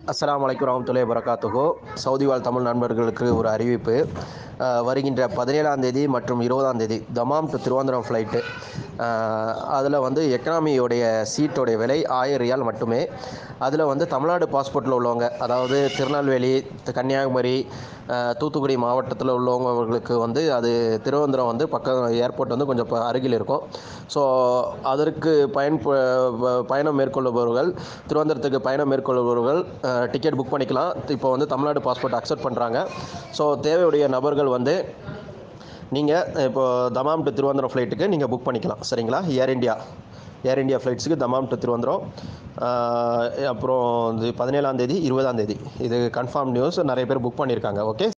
அஸ்ஸலாமு அலைக்கும் வரமத்துல்லாஹி வரகாத்துஹு சவுதி வாழ் தமிழ் நண்பர்களுக்கு ஒரு அறிவிப்பு அஹ், வருகின்ற பதினேழாம் தேதி மற்றும் இருபதாம் தேதி தமாம் டு திருவனந்தபுரம் ஃப்ளைட்டு அதில் வந்து எக்கனாமியோடைய சீட்டோடைய விலை ஆயிரம் ரியால் மட்டுமே அதில் வந்து தமிழ்நாடு பாஸ்போர்ட்டில் உள்ளவங்க அதாவது திருநெல்வேலி கன்னியாகுமரி அஹ், தூத்துக்குடி மாவட்டத்தில் உள்ளவங்களுக்கு வந்து அது திருவனந்தபுரம் வந்து பக்கம் ஏர்போர்ட் வந்து கொஞ்சம் ப- அருகில் இருக்கும் ஸோ அதற்கு பயன் ப- பயணம் மேற்கொள்ளுபவர்கள் திருவனந்தபுரத்துக்கு பயணம் மேற்கொள்பவர்கள் டிக்கெட் புக் பண்ணிக்கலாம் இப்போ வந்து தமிழ்நாடு பாஸ்போர்ட் அக்செப்ட் பண்ணுறாங்க ஸோ தேவையுடைய நபர்கள் வந்து நீங்கள் இப்போ தமாம் டு திருவனந்தபுரம் ஃப்ளைட்டுக்கு நீங்கள் புக் பண்ணிக்கலாம் சரிங்களா ஏர் இந்தியா ஏர் இந்தியா ஃப்ளைட்ஸுக்கு தமாம் டு திருவனந்தபுரம் அஹ், அப்புறம் இது பதினேழாம் தேதி இருபதாம் தேதி இது கன்ஃபார்ம் நியூஸ் நிறைய பேர் புக் பண்ணியிருக்காங்க ஓகே